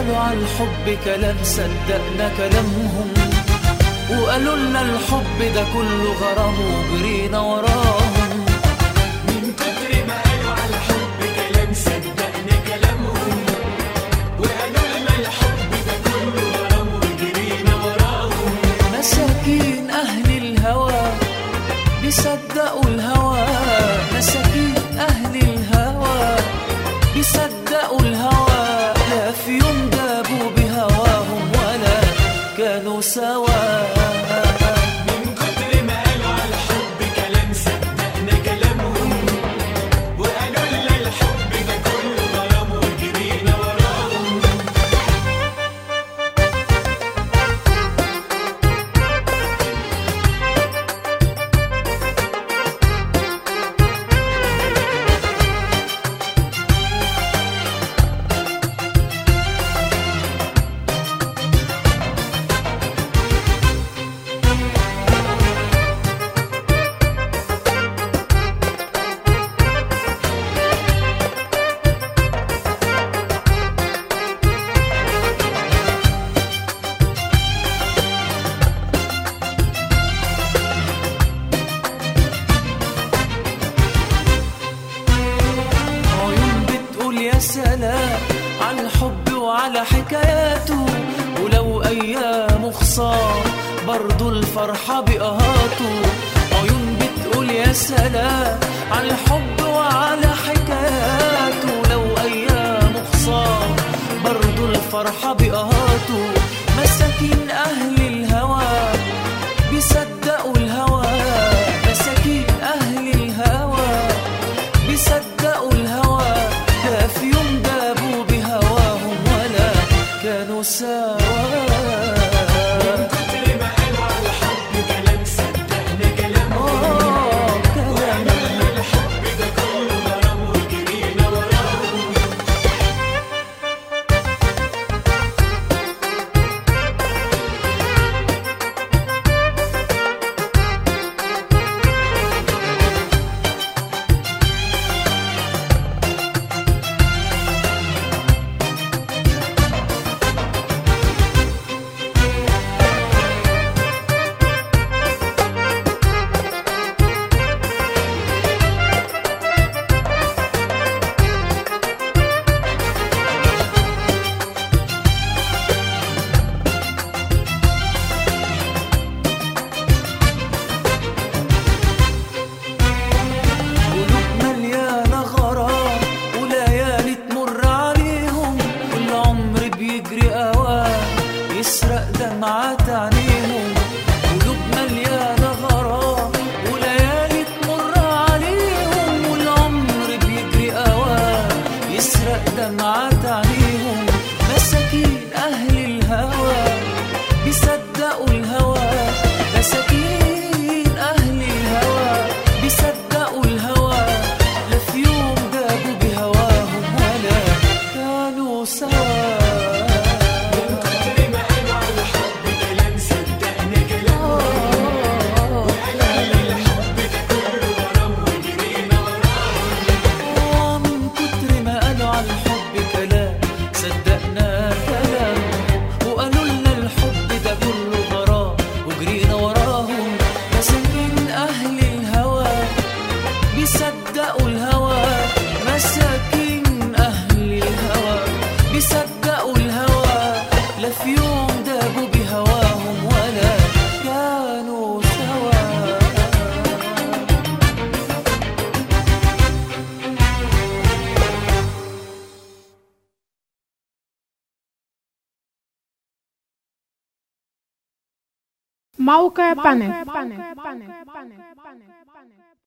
قالوا على الحب كلام صدقنا كلامهم وقالوا لنا الحب ده كله غرام وجرينا وراهم من كتر ما قالوا على الحب كلام صدقنا كلامهم وقالوا لنا الحب ده كله غرام وجرينا وراهم مساكين أهل الهوى بيصدقوا الهوى مساكين أهل الهوى بيصدقوا الهوى لا في يوم جابوا بهواهم ولا كانوا سوا من كتر ما قالوا على الحب كلام صدقنا كلامهم وقالوا لنا الحب ده كله غرام وجرينا وراهم عيون بتقول يا سلام على الحب وعلى حكاياته ولو أيام خصام برضو الفرحة بقهاته عيون بتقول يا سلام على الحب وعلى حكاياته لو أيام خصام برضو الفرحة بقهاته مساكين أهل الهوى بيصدقوا الهوى مساكين أهل الهوى بيصدقوا الهوى لا في يوم جابوا بهواهم ولا كانوا سوا كتر ما قالوا على الحب كلام صدقنا كلامهم آه، كلام الحب ده كله غرام وجرينا وراهم قلوب مليانة غرام وليالي تمر عليهم والعمر بيجري أوام يسرق دمعات عينيهم قلوب مليانة غرام وليالي تمر عليهم والعمر بيجري أوام يسرق دمعات عينيهم مساكين أهل الهوى بيصدقوا الهوى مساكين أهل الهوى بيصدقوا الهوى لا في يوم جابوا بهواهم ولا كانوا سوا كتر ما قالوا على الحب كلام صدقنا كلامهم وقالوا لنا الحب ده كله غرام وجرينا وراهم من كتر ما قالوا على الحب كلام صدقنا كلامهم وقالوا لنا الحب ده كله غرام وجرينا وراهم مساكين أهل الهوى بيصدقوا الهوى مساكين أهل الهوى بيصدقوا الهوى لا في يوم دابوا بهواهم ولا كانوا سوا موقع بانل